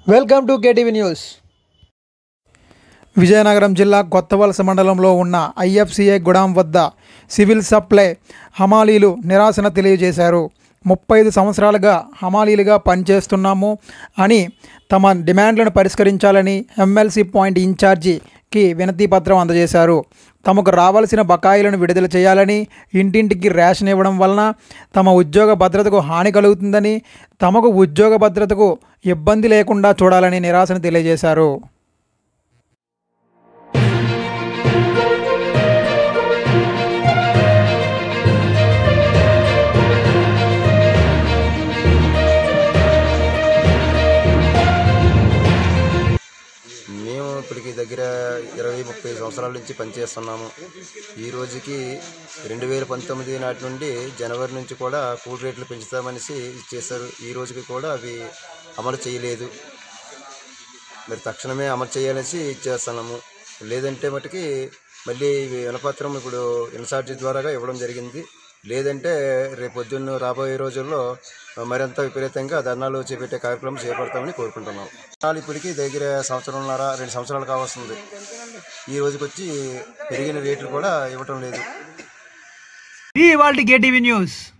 welcome to KTV news Vizianagaram జిల్లా కొత్తవలస మండలంలో ఉన్న ఐఎఫ్సిఐ గుడాం వద్ద సివిల్ సప్లై హమాలీలు నిరాశన తెలియజేశారు ముప్పై ఐదు సంవత్సరాలుగా హమాలీలుగా పనిచేస్తున్నాము అని తమ డిమాండ్లను పరిష్కరించాలని ఎమ్మెల్సీ పాయింట్ ఇన్ఛార్జికి వినతి పత్రం అందజేశారు తమకు రావాల్సిన బకాయిలను విడుదల చేయాలని ఇంటింటికి రేషన్ ఇవ్వడం వలన తమ ఉద్యోగ భద్రతకు హాని కలుగుతుందని తమకు ఉద్యోగ భద్రతకు ఇబ్బంది లేకుండా చూడాలని నిరాశను తెలియజేశారు మేము ఇప్పటికి దగ్గర ఇరవై ముప్పై సంవత్సరాల నుంచి పనిచేస్తున్నాము ఈ రోజుకి రెండు వేల పంతొమ్మిది నాటి నుండి జనవరి నుంచి కూడా కూల్ రేట్లు పెంచుతామనేసి ఇచ్చేశారు ఈ రోజుకి కూడా అవి అమలు చేయలేదు మరి తక్షణమే అమలు చేయాలనేసి ఇచ్చేస్తున్నాము లేదంటే మటుకి మళ్ళీ ఇవి వినపత్రం ఇప్పుడు ఇన్సార్జీ ద్వారాగా ఇవ్వడం జరిగింది లేదంటే రేపు పొద్దున్న రాబోయే రోజుల్లో మరింత విపరీతంగా ధర్నాలు చేపట్టే కార్యక్రమం చేపడతామని కోరుకుంటున్నాం ధర్నాలు ఇప్పటికీ దగ్గర సంవత్సరంన్నర రెండు సంవత్సరాలు కావస్తుంది ఈ రోజుకి వచ్చి పెరిగిన రేట్లు కూడా ఇవ్వటం లేదు ఈ వాళ్ళ కేటీవీ న్యూస్